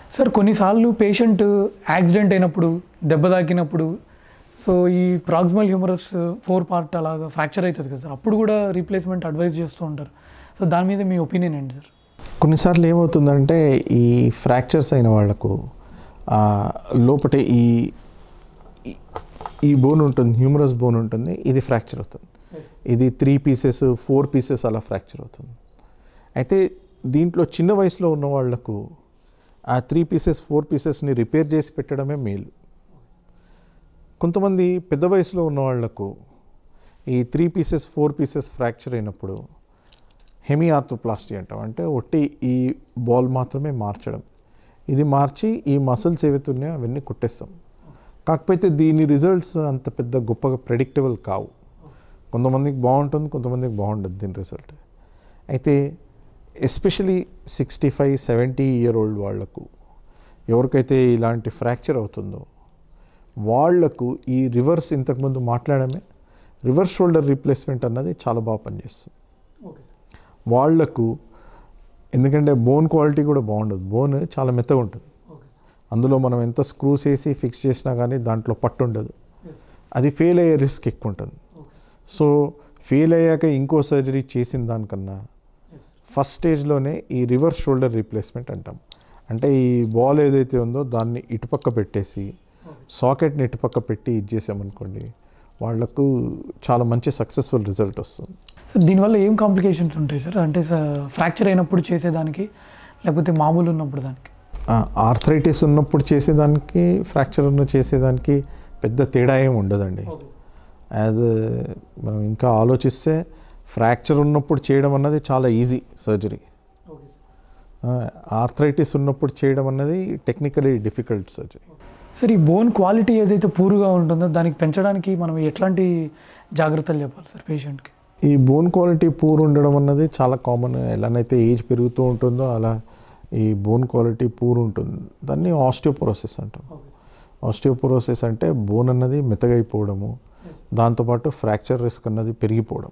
sir కొన్నిసార్లు patient accident అయినప్పుడు దెబ్బ తాకినప్పుడు సో ఈ ప్రాక్సిమల్ హ్యూమరస్ ఫోర్ పార్ట్ అలాగా ఫ్రాక్చర్ అవుతుంది కదా సార్ అప్పుడు కూడా రీప్లేస్మెంట్ అడ్వైస్ చేస్తూ ఉంటారు సో దాని మీద మీ ఒపీనియన్ ఏంటి సార్ కొన్నిసార్లు ఏమవుతుందంటే ఈ ఫ్రాక్చర్స్ అయిన వాళ్లకు ఆ, లోపట ఈ ఈ- ఈ బోన్ ఉంటుంది హ్యూమరస్ బోన్ ఉంటుంది ఇది ఫ్రాక్చర్ అవుతుంది ఇది త్రీ పీసెస్ ఫోర్ పీసెస్ అలా ఫ్రాక్చర్ అవుతుంది అయితే దీంట్లో చిన్న వయసులో ఉన్న వాళ్లకు ఆ త్రీ పీసెస్ ఫోర్ పీసెస్ని రిపేర్ చేసి పెట్టడమే మేలు కొంతమంది పెద్ద వయసులో ఉన్న వాళ్లకు ఈ three pieces four pieces fracture అయినప్పుడు హెమీ ఆర్థోప్లాస్టీ అంటాం అంటే ఒట్టి ఈ బాల్ మాత్రమే మార్చడం ఇది మార్చి ఈ మసిల్స్ ఏవైతే ఉన్నాయో అవన్నీ కుట్టేస్తాం కాకపోతే దీని రిజల్ట్స్ అంత పెద్ద గొప్పగా ప్రెడిక్టబుల్ కావు కొంతమందికి బాగుంటుంది కొంతమందికి బాగుండదు దీని రిజల్ట్ అయితే especially sixty five seventy year old వాళ్లకు ఎవరికైతే ఇలాంటి ఫ్రాక్చర్ అవుతుందో వాళ్లకు ఈ రివర్స్ ఇంతకుముందు మాట్లాడమే రివర్స్ షోల్డర్ రీప్లేస్మెంట్ అన్నది చాలా బాగా పనిచేస్తుంది ఓకే సార్ వాళ్లకు ఎందుకంటే బోన్ క్వాలిటీ కూడా బాగుండదు బోన్ చాలా మెత్తగా ఉంటుంది ఓకే అందులో మనం ఎంత స్క్రూస్ వేసి ఫిక్స్ చేసినా కానీ దాంట్లో పట్టు ఉండదు అది ఫెయిల్ అయ్యే రిస్క్ ఎక్కువ ఉంటుంది సో ఫెయిల్ అయ్యాక ఇంకో సర్జరీ చేసిన దానికన్నా ఫస్ట్ స్టేజ్లోనే ఈ రివర్స్ షోల్డర్ రీప్లేస్మెంట్ అంటాం అంటే ఈ బాల్ ఏదైతే ఉందో దాన్ని ఇటుపక్క పెట్టేసి సాకెట్ని ఇటుపక్క పెట్టి ఇది చేసామనుకోండి వాళ్లకు చాలా మంచి సక్సెస్ఫుల్ రిజల్ట్ వస్తుంది సార్ దీనివల్ల ఏం కాంప్లికేషన్స్ ఉంటాయి సార్ అంటే ఫ్రాక్చర్ అయినప్పుడు చేసేదానికి లేకపోతే మామూలు ఉన్నప్పుడు దానికి ఆర్థరైటిస్ ఉన్నప్పుడు చేసేదానికి ఫ్రాక్చర్ ఉన్న చేసేదానికి పెద్ద తేడా ఏమి ఉండదండి యాజ్ మనం ఇంకా ఆలోచిస్తే ఫ్రాక్చర్ ఉన్నప్పుడు చేయడం అన్నది చాలా ఈజీ సర్జరీ ఆర్థరైటిస్ ఉన్నప్పుడు చేయడం అన్నది టెక్నికలీ డిఫికల్ట్ సర్జరీ సార్ ఈ బోన్ క్వాలిటీ ఏదైతే పూర్గా ఉంటుందో దానికి పెంచడానికి మనం ఎట్లాంటి జాగ్రత్తలు చెప్పాలి సార్ పేషెంట్కి ఈ బోన్ క్వాలిటీ పూర్ ఉండడం అన్నది చాలా కామన్ ఎలానైతే ఏజ్ పెరుగుతూ ఉంటుందో అలా ఈ బోన్ క్వాలిటీ పూర్ ఉంటుంది దాన్ని ఆస్టియోపోరోసిస్ అంటాం ఆస్టియోపోరోసిస్ అంటే బోన్ అన్నది మెత్తగైపోవడము దాంతోపాటు ఫ్రాక్చర్ రిస్క్ అన్నది పెరిగిపోవడం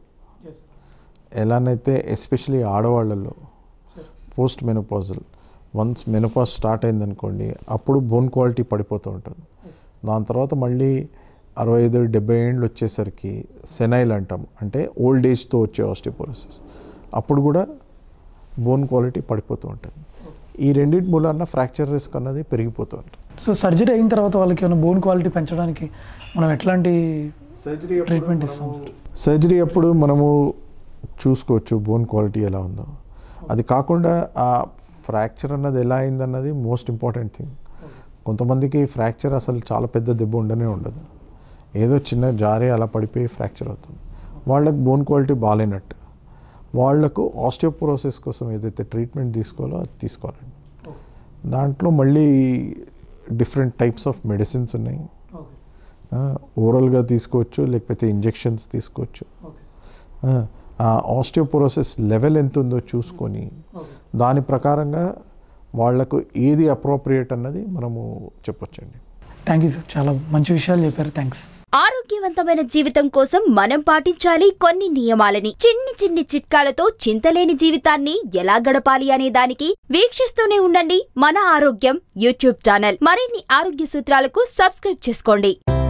ఎలానైతే ఎస్పెషలీ ఆడవాళ్ళల్లో post menopausal once menopause start అయిందనుకోండి అప్పుడు బోన్ క్వాలిటీ పడిపోతూ ఉంటుంది దాని తర్వాత మళ్ళీ అరవై ఐదు డెబ్బై ఏళ్ళు వచ్చేసరికి సెనైల్ అంటాం అంటే ఓల్డ్ ఏజ్తో వచ్చే ఆస్టియోపోరోసిస్ అప్పుడు కూడా బోన్ క్వాలిటీ పడిపోతూ ఉంటుంది ఈ రెండింటి మూలాన ఫ్రాక్చర్ రిస్క్ అన్నది పెరిగిపోతూ ఉంటుంది సో సర్జరీ అయిన తర్వాత వాళ్ళకి ఏమైనా బోన్ క్వాలిటీ పెంచడానికి మనం ఎట్లాంటి సర్జరీ ట్రీట్మెంట్ ఇస్తాం సార్ సర్జరీ అప్పుడు మనము చూసుకోవచ్చు బోన్ క్వాలిటీ ఎలా ఉందో అది కాకుండా ఆ ఫ్రాక్చర్ అన్నది ఎలా అయిందన్నది మోస్ట్ ఇంపార్టెంట్ థింగ్ కొంతమందికి ఫ్రాక్చర్ అసలు చాలా పెద్ద దెబ్బ ఉండనే ఉండదు ఏదో చిన్న జారి అలా పడిపోయి ఫ్రాక్చర్ అవుతుంది వాళ్ళకి బోన్ క్వాలిటీ బాగాలేనట్టు వాళ్లకు ఆస్టియోపోరోసిస్ కోసం ఏదైతే ట్రీట్మెంట్ తీసుకోవాలో అది తీసుకోవాలండి దాంట్లో మళ్ళీ డిఫరెంట్ టైప్స్ ఆఫ్ మెడిసిన్స్ ఉన్నాయి ఓరల్గా తీసుకోవచ్చు లేకపోతే ఇంజెక్షన్స్ తీసుకోవచ్చు ఆ, ఆ ఆస్టియోపోరోసిస్ లెవెల్ ఎంత ఉందో చూసుకొని దాని ప్రకారంగా వాళ్లకు ఏది అప్రోప్రియేట్ అన్నది మనము చెప్పొచ్చండి థ్యాంక్ యూ సార్ చాలా మంచి విషయాలు చెప్పారు థ్యాంక్స్ ఆరోగ్యవంతమైన జీవితం కోసం మనం పాటించాలి కొన్ని నియమాలని చిన్ని చిన్ని చిట్కాలతో చింతలేని జీవితాన్ని ఎలా గడపాలి అనే దానికి వీక్షిస్తూనే ఉండండి మన ఆరోగ్యం యూట్యూబ్ ఛానల్ మరిన్ని ఆరోగ్య సూత్రాలకు సబ్స్క్రైబ్ చేసుకోండి